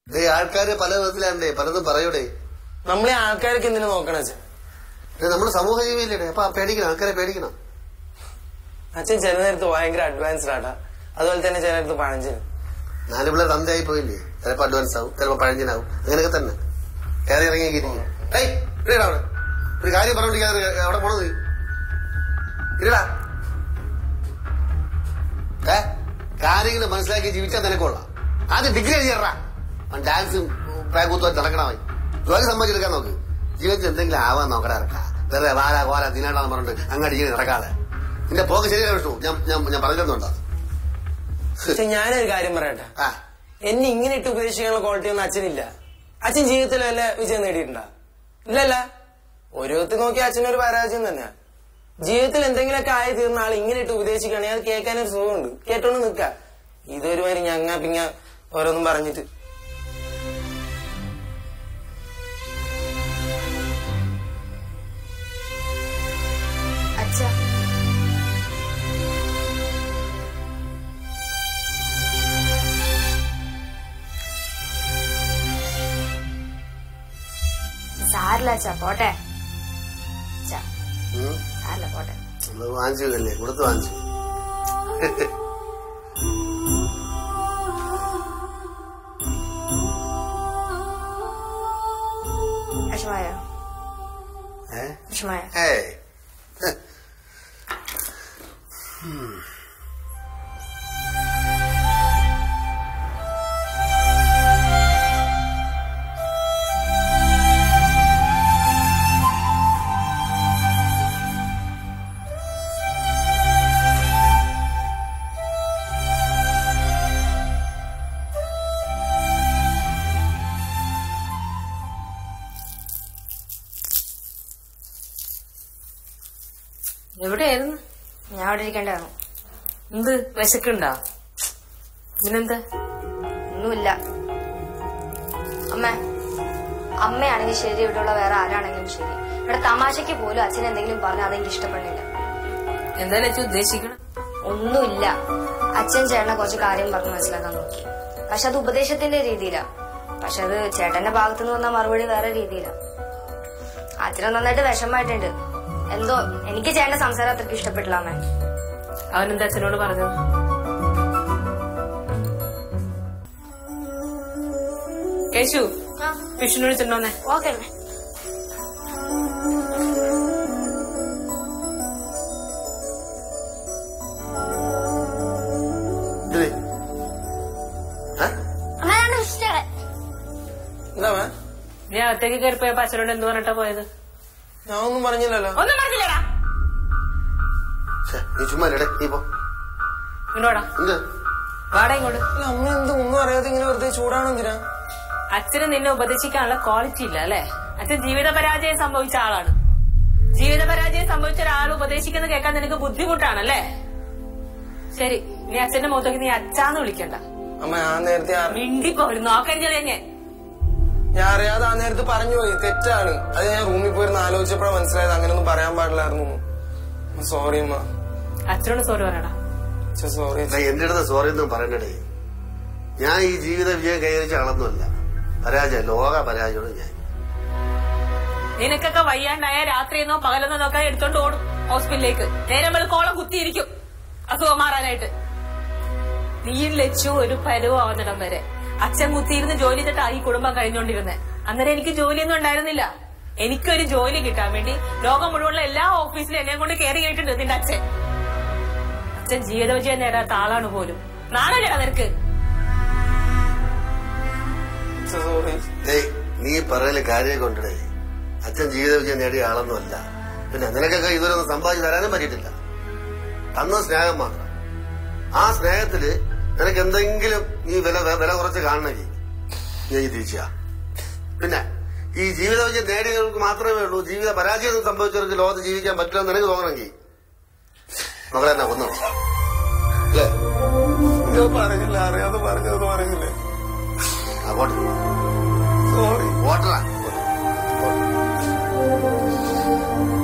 ഈ ആൾക്കാര് പല വിധത്തിലാണ്ടേ പലതും പറയൂടെ നമ്മളെ ആൾക്കാർക്ക് എന്തിനു നോക്കണ അച്ഛൻ ഇത് നമ്മുടെ സമൂഹ ജീവിയില്ലേ അപ്പൊ പേടിക്കണം ആൾക്കാരെ പേടിക്കണം അച്ഛൻ ചില നേരത്ത് ഭയങ്കര അഡ്വാൻസ്ഡ് ആട്ടാ അതുപോലെ തന്നെ ചില നേരത്ത് പഴഞ്ചന് നാല് പിള്ളേർ തന്തയായി പോയില്ലേ ചിലപ്പോ അഡ്വാൻസ് ആവും ചിലപ്പോ പഴഞ്ചനാവും അങ്ങനെയൊക്കെ തന്നെ കയറി ഇറങ്ങിയിരിക്കും ഏയ് ഇരിടാ അവിടെ ഒരു കാര്യം പറഞ്ഞോണ്ടിരിക്കാതെ അവിടെ പോണത് ഇരടാ ഏ കാര്യങ്ങൾ മനസ്സിലാക്കി ജീവിച്ചാൽ നിനക്കൊള്ളാം ആദ്യം ഡിഗ്രി എഴുതിയറാ ഡാൻസും പ്രാങ്കൂത്തുമായിട്ട് നടക്കണമായി ജോലി സമ്മതിച്ചെടുക്കാൻ നോക്ക് ജീവിതത്തിൽ എന്തെങ്കിലും ആവാൻ നോക്കടാ ഇറക്കാ വെറുതെ വാല കോല ദിനാടാന്ന് പറഞ്ഞിട്ട് അങ്ങോട്ട് ഇങ്ങനെ നടക്കാതെ നിന്റെ പോക്ക് ശരിയാണ് വിഷ്ണു ഞാൻ ഞാൻ ഞാൻ പറഞ്ഞിരുന്നുണ്ടോ അച്ഛൻ ഞാനൊരു കാര്യം പറയട്ടെ ആ എന്നെ ഇങ്ങനെ ഇട്ട് ഉപദേശിക്കാനുള്ള ക്വാളിറ്റി ഒന്നും അച്ഛനില്ല അച്ഛൻ ജീവിതത്തിൽ വല്ല വിജയം നേടിയിട്ടുണ്ടോ ഇല്ലല്ല ഓരോരുത്തർ നോക്കി അച്ഛനൊരു പരാജയം തന്നെയാ ജീവിതത്തിൽ എന്തെങ്കിലുമൊക്കെ ആയി തീർന്ന ആൾ ഇങ്ങനെ ഇട്ട് ഉപദേശിക്കുകയാണെങ്കിൽ അത് കേൾക്കാനൊരു സുഖമുണ്ട് കേട്ടോണ്ട് നിക്ക ഇതൊരുമാതിരി ഞങ്ങ പിങ്ങ ഓരോന്നും പറഞ്ഞിട്ട് അച്ഛാ സാരില്ല അച്ഛാ പോട്ടെ അച്ഛാ ഉം. സാരില്ല പോട്ടെ നമ്മള് വാങ്ങിച്ചതല്ലേ കൊടുത്ത് വാങ്ങിച്ചു വിഷമായോ ഏ വിഷമായോ ഏയ് എവിടെയായിരുന്നു ഞാൻ അവിടെ ഇരിക്കേണ്ടതാണ് എന്ത് വിശക്കുണ്ടോ പിന്നെന്താ ഒന്നുമില്ല അമ്മ അമ്മയാണെങ്കിൽ ശരി ഇവിടെയുള്ള വേറെ ആരാണെങ്കിലും ശരി ഇവിടെ തമാശയ്ക്ക് പോലും അച്ഛൻ എന്തെങ്കിലും പറഞ്ഞാൽ അതെനിക്ക് ഇഷ്ടപ്പെടുന്നില്ല എന്തായാലും അച്ഛൻ ഉദ്ദേശിക്കണം ഒന്നുമില്ല അച്ഛൻ ചേട്ടനെ കുറച്ച് കാര്യം പറഞ്ഞ് മനസ്സിലാക്കാൻ നോക്കി പക്ഷെ അത് ഉപദേശത്തിന്റെ രീതിയിലാ പക്ഷെ അത് ചേട്ടന്റെ ഭാഗത്തുനിന്ന് വന്ന മറുപടി വേറെ രീതിയിലാ അച്ഛനെ നന്നായിട്ട് വിഷമായിട്ടുണ്ട് എന്തോ എനിക്ക് ചേട്ടന്റെ സംസാരം അത്രയ്ക്ക് ഇഷ്ടപ്പെട്ടില്ല അമ്മേ അവനെന്താ അച്ഛനോട് പറഞ്ഞത് കേശു വിഷ്ണു വിളിച്ചിട്ടുണ്ടോന്നെ ഓക്കെ ഇത് ഏ? എന്താ മേ? നീ അകത്തേക്ക് കയറി പോയപ്പോ അച്ഛനോട് എന്ത് പറഞ്ഞിട്ടാ പോയത് ഞാൻ ഒന്നും പറഞ്ഞില്ലല്ലോ ഒന്നും പറഞ്ഞില്ലടാ ഛെ, നീ ചുമ്മാ ഇടേ നീ പോ ഇങ്ങോട്ടാ എന്ത് വാടാ ഇങ്ങോട്ട് അല്ല, അമ്മ എന്ത് ഒന്നും അറിയാതെ ഇങ്ങനെ വെറുതെ ചൂടാണെന്തിനാ അച്ഛന് നിന്നെ ഉപദേശിക്കാനുള്ള ക്വാളിറ്റി ഇല്ല അല്ലെ അച്ഛൻ ജീവിത പരാജയം സംഭവിച്ച ആളാണ് ജീവിത പരാജയം സംഭവിച്ച ഒരാൾ ഉപദേശിക്കുന്നത് കേൾക്കാൻ നിനക്ക് ബുദ്ധിമുട്ടാണല്ലേ ശരി നീ അച്ഛന്റെ മുഖത്തേക്ക് നീ അച്ഛാന്ന് വിളിക്കണ്ട അമ്മ ഞാൻ നേരത്തെ അറി- മിണ്ടിപ്പോ ഒരു നോക്കാൻ ചെറിയ ഞാൻ ഞാൻ അറിയാതെ ആ നേരത്ത് പറഞ്ഞു പോയി തെറ്റാണ് അത് ഞാൻ റൂമിൽ പോയിരുന്ന് ആലോചിച്ചപ്പോഴാണ് മനസ്സിലായത് അങ്ങനെയൊന്നും പറയാൻ പാടില്ലായിരുന്നു സോറി അമ്മ അച്ഛനോട് സോറി പറയടാ സോറി എടാ, എന്റെ അടുത്ത് സോറി ഒന്നും പറയണ്ടേ ഞാൻ ഈ ജീവിത വിജയം കൈവരിച്ച ആളൊന്നുമല്ല പരാജയം ലോക പരാജയമാണ് ഞാൻ നിനക്കൊക്കെ വയ്യാണ്ടായ രാത്രിയെന്നോ പകലെന്നോ നോക്കാൻ എടുത്തോണ്ട് ഓടും ഹോസ്പിറ്റലിലേക്ക് നേരം വെളുക്കോളം കുത്തിയിരിക്കും അസുഖം മാറാനായിട്ട് നീയും ലച്ചു ഒരു പരുവാവുന്നിടം വരെ അച്ഛൻ കുത്തിയിരുന്ന് ജോലി ചെയ്തിട്ടാ ഈ കുടുംബം കഴിഞ്ഞോണ്ടിരുന്നത് അന്നേരം എനിക്ക് ജോലിയൊന്നും ഉണ്ടായിരുന്നില്ല എനിക്കൊരു ജോലി കിട്ടാൻ വേണ്ടി ലോകം മുഴുവനുള്ള എല്ലാ ഓഫീസിലും എന്നെ കൊണ്ട് കയറി കേട്ടിട്ടുണ്ട് നിന്റെ അച്ഛൻ അച്ഛൻ ജീവിത വിജയം നേടാത്ത ആളാണ് പോലും നാളെ നിനക്ക് സോറി ഏയ് നീ പറയല് കാര്യം കൊണ്ടേ അച്ഛൻ ജീവിത വിജയം നേടിയ ആളൊന്നുമല്ല പിന്നെ നിനക്കൊക്കെ ഇതുവരെ ഒന്നും സമ്പാദിച്ചു തരാനും പറ്റിയിട്ടില്ല തന്ന സ്നേഹം മാത്രം ആ സ്നേഹത്തില് നിനക്ക് എന്തെങ്കിലും നീ വില വില കുറച്ച് കാണണമെങ്കിൽ നീ ഈ തിരിച്ച പിന്നെ ഈ ജീവിത വിജയം നേടിയവർക്ക് മാത്രമേ ഉള്ളൂ ജീവിത പരാജയം സംഭവിച്ചവർക്ക് ലോകത്ത് ജീവിക്കാൻ പറ്റില്ലെന്ന് നിനക്ക് തോന്നണമെങ്കിൽ മകളെ എന്നാ കൊന്നു അല്ലേ ഞാൻ പറഞ്ഞില്ല അറിയാതെ പറഞ്ഞത് പറഞ്ഞില്ലേ അങ്ങോട്ട് സോറി ഓട്ടറാ